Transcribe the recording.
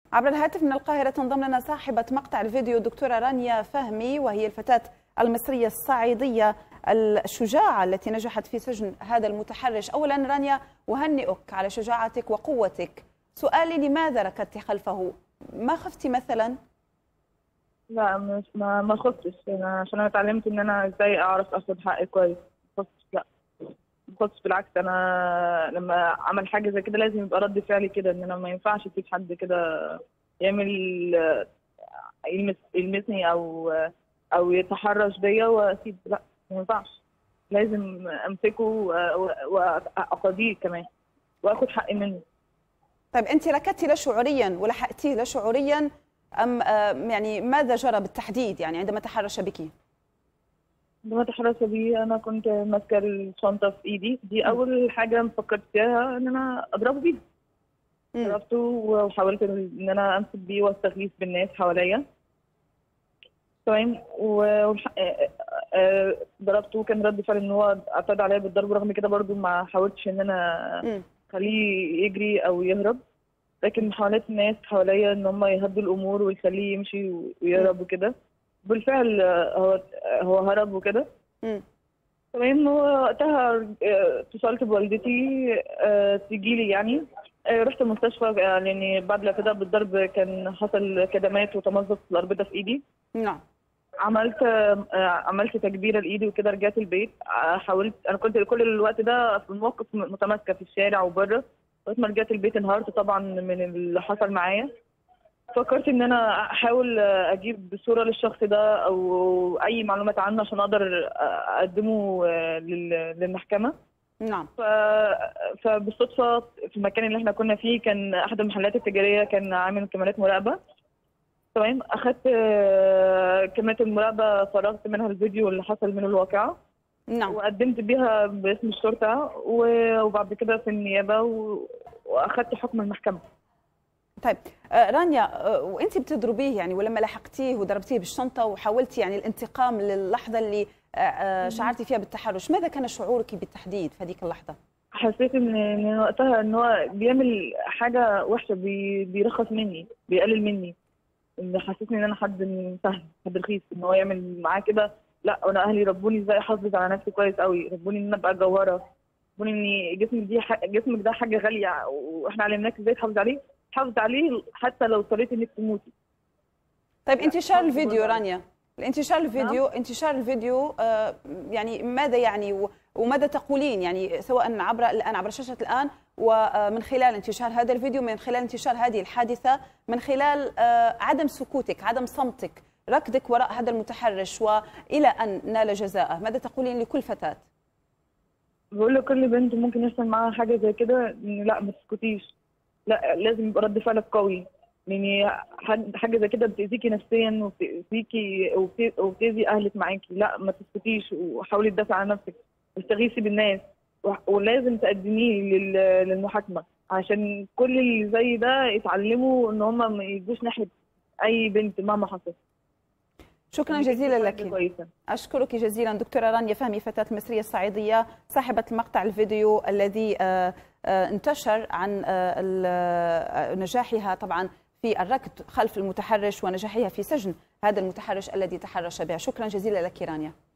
عبر الهاتف من القاهرة تنضم لنا صاحبة مقطع الفيديو دكتورة رانيا فهمي وهي الفتاة المصرية الصعيدية الشجاعة التي نجحت في سجن هذا المتحرش أولا رانيا أهنئك على شجاعتك وقوتك سؤالي لماذا ركضت خلفه ما خفتي مثلا لا مش ما ما خفتش انا عشان انا اتعلمت ان انا ازاي اعرف اخد حقي كويس ما خفتش لا ما خفتش بالعكس انا لما عمل حاجه زي كده لازم يبقى رد فعلي كده ان انا ما ينفعش اسيب حد كده يعمل يلمس يلمسني او او يتحرش بيا واسيب لا ما ينفعش لازم امسكه واقاضيه كمان واخد حقي منه طيب انت ركضتي لا شعوريا ولحقتيه لا شعوريا ام يعني ماذا جرى بالتحديد يعني عندما تحرش بك؟ عندما تحرش بي انا كنت ماسكه الشنطه في ايدي دي اول حاجه فكرت فيها ان انا اضربه بيها ضربته وحاولت ان انا امسك بيه واستغيث بالناس حواليا تمام و ضربته كان رد فعل ان هو اعتاد عليا بالضرب رغم كده برضو ما حاولتش ان انا اخليه يجري او يهرب لكن محاولات الناس حواليا ان هم يهدوا الامور ويخليه يمشي ويهرب وكده بالفعل هو هو هرب وكده تمام هو وقتها اتصلت بوالدتي تجي لي يعني رحت المستشفى يعني بعد الاعتداء بالضرب كان حصل كدمات وتمزق في الاربطه في ايدي نعم عملت عملت تكبيره لايدي وكده رجعت البيت حاولت انا كنت كل الوقت ده في الموقف متماسكه في الشارع وبره لغايه ما رجعت البيت انهارت طبعا من اللي حصل معايا فكرت ان انا احاول اجيب صوره للشخص ده او اي معلومات عنه عشان اقدر اقدمه للمحكمه نعم ف... فبالصدفه في المكان اللي احنا كنا فيه كان احد المحلات التجاريه كان عامل كاميرات مراقبه تمام اخدت كاميرات المراقبه فرغت منها الفيديو اللي حصل من الواقعه نعم وقدمت بيها باسم الشرطه وبعد كده في النيابه واخدت حكم المحكمه طيب رانيا وانت بتضربيه يعني ولما لحقتيه وضربتيه بالشنطه وحاولتي يعني الانتقام للحظه اللي شعرتي فيها بالتحرش ماذا كان شعورك بالتحديد في هذيك اللحظه حسيت ان ان وقتها ان هو بيعمل حاجه وحشه بي بيرخص مني بيقلل مني ان حسسني ان انا حد سهل حد رخيص ان هو يعمل معاه كده لا انا اهلي ربوني ازاي احافظ على نفسي كويس قوي ربوني ان انا ابقى جوهره ربوني ان جسمي دي ح... جسمك ده حاجه غاليه واحنا علمناك ازاي تحافظ عليه حافظ عليه حتى لو اضطريتي انك تموتي طيب انتشار الفيديو رانيا انتشار الفيديو نعم. انتشار الفيديو آه يعني ماذا يعني وماذا تقولين يعني سواء عبر الان عبر شاشه الان ومن خلال انتشار هذا الفيديو من خلال انتشار هذه الحادثه من خلال آه عدم سكوتك عدم صمتك ركضك وراء هذا المتحرش والى ان نال جزاءه ماذا تقولين لكل فتاه بقول لكل بنت ممكن يحصل معاها حاجه زي كده ان لا ما تسكتيش لا لازم يبقى رد فعلك قوي يعني حاجه زي كده بتاذيكي نفسيا وبتاذيكي وبتاذي اهلك معاكي لا ما تسكتيش وحاولي تدافعي عن نفسك واستغيثي بالناس ولازم تقدميه للمحاكمه عشان كل اللي زي ده يتعلموا ان هم ما يجوش ناحيه اي بنت مهما حصل شكرا جزيلا لك اشكرك جزيلا دكتوره رانيا فهمي فتاه مصريه الصعيديه صاحبه المقطع الفيديو الذي انتشر عن نجاحها طبعا في الركض خلف المتحرش ونجاحها في سجن هذا المتحرش الذي تحرش بها شكرا جزيلا لك رانيا